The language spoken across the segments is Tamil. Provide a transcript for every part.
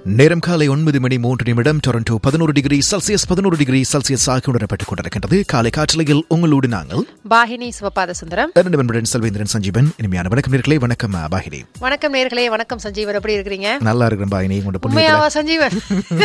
நேரம் காலை ஒன்பது மணி மூன்று நிமிடம் டொரண்டோ பதினோரு டிகிரி செல்சியஸ் பதினோரு டிகிரி செல்சியஸ் ஆகி உணரப்பட்டுக் கொண்டிருக்கின்றது காலை காற்றலையில் உங்களோடு நாங்கள் பாகினி சிவபாத சுந்தரம் நண்பன் செல்வேந்திரன் சஞ்சீவன் இனிமையான வணக்கம் நேர்களே வணக்கம் பாகினி வணக்கம் நேர்களே வணக்கம் சஞ்சீவன் எப்படி இருக்கிறீங்க நல்லா இருக்கிறேன் பாகினி உங்களோட பொண்ணு உண்மையாவா சஞ்சீவன்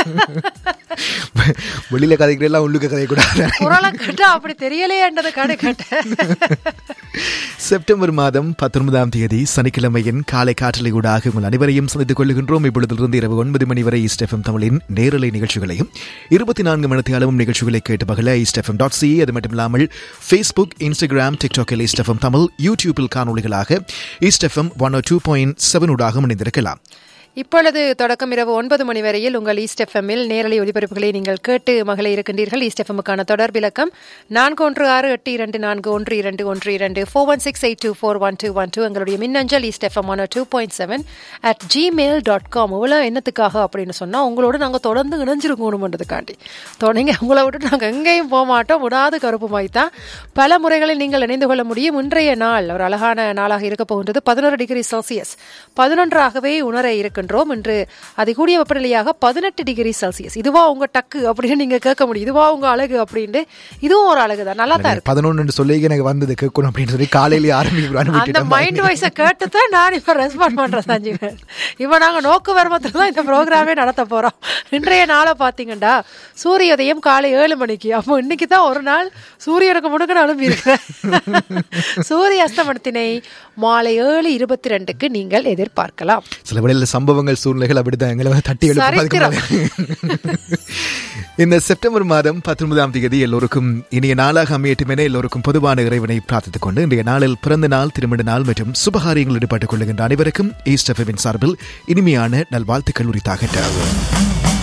வெளியில கதைக்கிறெல்லாம் உள்ளுக்க கதை கூடாது குரலை கேட்டா அப்படி தெரியலையேன்றது காடு கேட்டேன் செப்டம்பர் மாதம் பத்தொன்பதாம் தேதி சனிக்கிழமையின் காலை காற்றலை ஊடாக உங்கள் அனைவரையும் சந்தித்துக் கொள்கின்றோம் இப்பொழுதிலிருந்து இரவு ஒன்பது மணி வரை ஈஸ்ட் எஃப்எம் தமிழின் நேரலை நிகழ்ச்சிகளையும் இருபத்தி நான்கு மணி அளவும் நிகழ்ச்சிகளை கேட்டு பகல ஈஸ்ட் எஃப்எம் டாட் சி அது மட்டும் இல்லாமல் ஃபேஸ்புக் இன்ஸ்டாகிராம் டிக்டாக்கில் ஈஸ்ட் எஃப்எம் தமிழ் யூடியூபில் காணொலிகளாக East FM one two point seven ஊடாக இணைந்திருக்கலாம் இப்பொழுது தொடக்கம் இரவு ஒன்பது மணி வரையில் உங்கள் ஈஸ்ட் எஃப்எம்மில் நேரலை ஒலிபரப்புகளை நீங்கள் கேட்டு மகள இருக்கின்றீர்கள் ஈஸ்ட் எஃப்எம்முக்கான தொடர்பிலக்கம் நான்கு ஒன்று ஆறு எட்டு இரண்டு நான்கு ஒன்று இரண்டு ஒன்று இரண்டு four one six eight two four one two one two எங்களுடைய மின்னஞ்சல் East FM one two point seven at Gmail dot com இவ்வளோ என்னத்துக்காக அப்படின்னு சொன்னால் உங்களோட நாங்கள் தொடர்ந்து இணைஞ்சிருக்கணுமன்றதுக்காண்டி தொடங்க உங்களை விட்டு நாங்கள் எங்கேயும் போக மாட்டோம் விடாது கருப்பு மாதிரி தான் பல முறைகளில் நீங்கள் இணைந்து கொள்ள முடியும் இன்றைய நாள் ஒரு அழகான நாளாக இருக்க போகின்றது பதினோரு டிகிரி செல்சியஸ் பதினொன்றாகவே உணர இருக்கின்றோம் இன்று அதிகூடிய வெப்பநிலையாக பதினெட்டு டிகிரி செல்சியஸ் இதுவா உங்க டக்கு அப்படின்னு நீங்க கேட்க முடியும் இதுவா உங்க அழகு அப்படின்ட்டு இதுவும் ஒரு அழகு தான் நல்லா தான் இருக்கு பதினொன்று சொல்லி எனக்கு வந்தது கேட்கணும் அப்படின்னு சொல்லி காலையிலேயே ஆரம்பிக்கிறோம் அந்த மைண்ட் வாய்ஸை கேட்டு தான் நான் இப்ப ரெஸ்பாண்ட் பண்றேன் சஞ்சீவன் இப்ப நாங்க நோக்கு வருமத்துல தான் இந்த ப்ரோக்ராமே நடத்த போறோம் இன்றைய நாளை பாத்தீங்கன்னா சூரியோதயம் காலை ஏழு மணிக்கு அப்போ இன்னைக்கு தான் ஒரு நாள் சூரியனுக்கு முடுக்க நான் அனுப்பி இருக்கிறேன் சூரிய அஸ்தமனத்தினை மாலை ஏழு இருபத்தி ரெண்டுக்கு நீங்கள் எதிர்பார்க்கலாம் சில வேளையில் சம்பவங்கள் சூழ்நிலைகள் அப்படித்தான் எங்களை வந்து தட்டி சரித்திரம். எழுப்ப இந்த செப்டம்பர் மாதம் பத்தொன்பதாம் தேதி எல்லோருக்கும் இனிய நாளாக அமையட்டும் என எல்லோருக்கும் பொதுவான இறைவனை பிரார்த்தித்துக் கொண்டு இன்றைய நாளில் பிறந்த நாள் திருமண நாள் மற்றும் சுபகாரியங்கள் ஈடுபட்டுக் கொள்ளுகின்ற அனைவருக்கும் ஈஸ்ட் எஃப்எம்மின் சார்பில் இனிமையான நல்வாழ்த்துக்கள் உரித்தாகட்டும்